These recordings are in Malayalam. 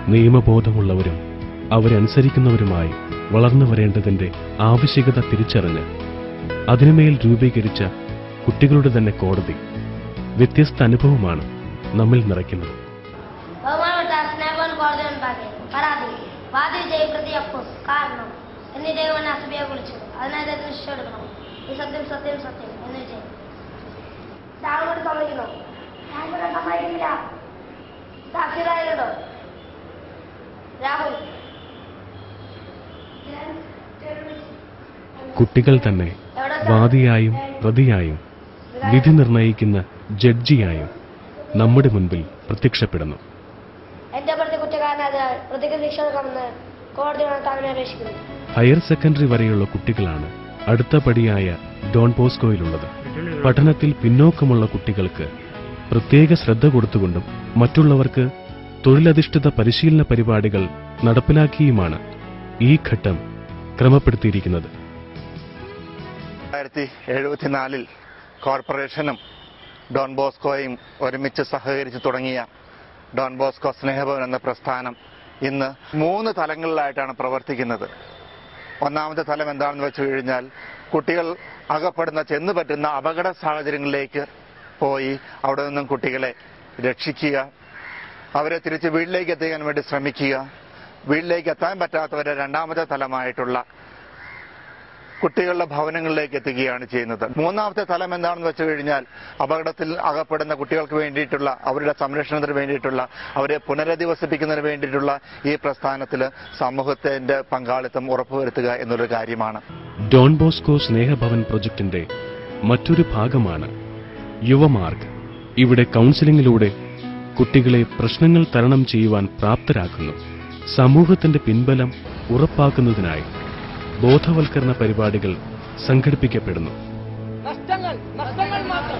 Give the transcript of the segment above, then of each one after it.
നിയമബോധമുള്ളവരും അവരനുസരിക്കുന്നവരുമായി വളർന്നു വരേണ്ടതിന്റെ ആവശ്യകത തിരിച്ചറിഞ്ഞ് അതിനുമേൽ രൂപീകരിച്ച കുട്ടികളുടെ തന്നെ കോടതി വ്യത്യസ്ത അനുഭവമാണ് നമ്മിൽ നിറയ്ക്കുന്നത് ബഹുമാനപ്പെട്ട സ്നേഹവൻ കോടതി മുൻപാകെ പരാതി വാദി ജയപ്രതി അപ്പോസ് കാരണം എന്നീ ദൈവം അസഭയെ വിളിച്ചു അതിനെ അദ്ദേഹത്തിന് ശിക്ഷ എടുക്കണം ഈ സത്യം സത്യം സത്യം എന്ന് ചെയ്യും താങ്കളോട് സമ്മതിക്കുന്നു താങ്കളോട് സമ്മതിക്കുന്നില്ല സാക്ഷിതായുണ്ടോ രാഹുൽ കുട്ടികൾ തന്നെ വാദിയായും പ്രതിയായും വിധി നിർണയിക്കുന്ന ജഡ്ജിയായും നമ്മുടെ മുൻപിൽ പ്രത്യക്ഷപ്പെടുന്നു എന്റെ പ്രതി കുറ്റക്കാരനായതിനാൽ പ്രതിക്ക് ശിക്ഷ നൽകണമെന്ന് കോടതിയോട് താങ്കളെ അപേക്ഷിക്കുന്നു ഹയർ സെക്കൻഡറി വരെയുള്ള കുട്ടികളാണ് അടുത്ത പടിയായ ഡോൺ ബോസ്കോയിലുള്ളത് പഠനത്തിൽ പിന്നോക്കമുള്ള കുട്ടികൾക്ക് പ്രത്യേക ശ്രദ്ധ കൊടുത്തുകൊണ്ടും മറ്റുള്ളവർക്ക് തൊഴിലധിഷ്ഠിത പരിശീലന പരിപാടികൾ നടപ്പിലാക്കിയുമാണ് ഈ ഘട്ടം ക്രമപ്പെടുത്തിയിരിക്കുന്നത് ആയിരത്തി എഴുപത്തിനാലിൽ കോർപ്പറേഷനും ഡോൺ ബോസ്കോയും ഒരുമിച്ച് സഹകരിച്ച് തുടങ്ങിയ ഡോൺ ബോസ്കോ സ്നേഹഭവൻ എന്ന പ്രസ്ഥാനം ഇന്ന് മൂന്ന് തലങ്ങളിലായിട്ടാണ് പ്രവർത്തിക്കുന്നത് ഒന്നാമത്തെ തലം എന്താണെന്ന് വെച്ച് കഴിഞ്ഞാൽ കുട്ടികൾ അകപ്പെടുന്ന ചെന്ന് പറ്റുന്ന അപകട സാഹചര്യങ്ങളിലേക്ക് പോയി അവിടെ നിന്നും കുട്ടികളെ രക്ഷിക്കുക അവരെ തിരിച്ച് വീട്ടിലേക്ക് എത്തിക്കാൻ വേണ്ടി ശ്രമിക്കുക വീട്ടിലേക്ക് എത്താൻ പറ്റാത്തവരെ രണ്ടാമത്തെ തലമായിട്ടുള്ള കുട്ടികളുടെ ഭവനങ്ങളിലേക്ക് എത്തുകയാണ് ചെയ്യുന്നത് മൂന്നാമത്തെ തലം എന്താണെന്ന് വെച്ച് കഴിഞ്ഞാൽ അപകടത്തിൽ അകപ്പെടുന്ന കുട്ടികൾക്ക് വേണ്ടിയിട്ടുള്ള അവരുടെ സംരക്ഷണത്തിന് വേണ്ടിയിട്ടുള്ള അവരെ പുനരധിവസിപ്പിക്കുന്നതിന് വേണ്ടിയിട്ടുള്ള ഈ പ്രസ്ഥാനത്തിൽ സമൂഹത്തിന്റെ പങ്കാളിത്തം ഉറപ്പുവരുത്തുക എന്നൊരു കാര്യമാണ് ഡോൺ ബോസ്കോ സ്നേഹഭവൻ പ്രൊജക്ടിന്റെ മറ്റൊരു ഭാഗമാണ് യുവമാർഗ് ഇവിടെ കൗൺസിലിംഗിലൂടെ കുട്ടികളെ പ്രശ്നങ്ങൾ തരണം ചെയ്യുവാൻ പ്രാപ്തരാക്കുന്നു സമൂഹത്തിന്റെ പിൻബലം ഉറപ്പാക്കുന്നതിനായി ബോധവൽക്കരണ പരിപാടികൾ സംഘടിപ്പിക്കപ്പെടുന്നു നഷ്ടങ്ങൾ നഷ്ടങ്ങൾ മാത്രം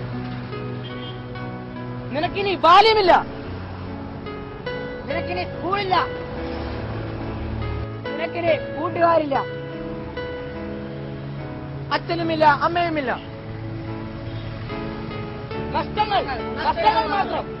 നിനക്കിനി ബാല്യമില്ല നിനക്കിനി സ്കൂളില്ല നിനക്കിനി കൂട്ടുകാരില്ല അച്ഛനുമില്ല അമ്മയുമില്ല നഷ്ടങ്ങൾ നഷ്ടങ്ങൾ മാത്രം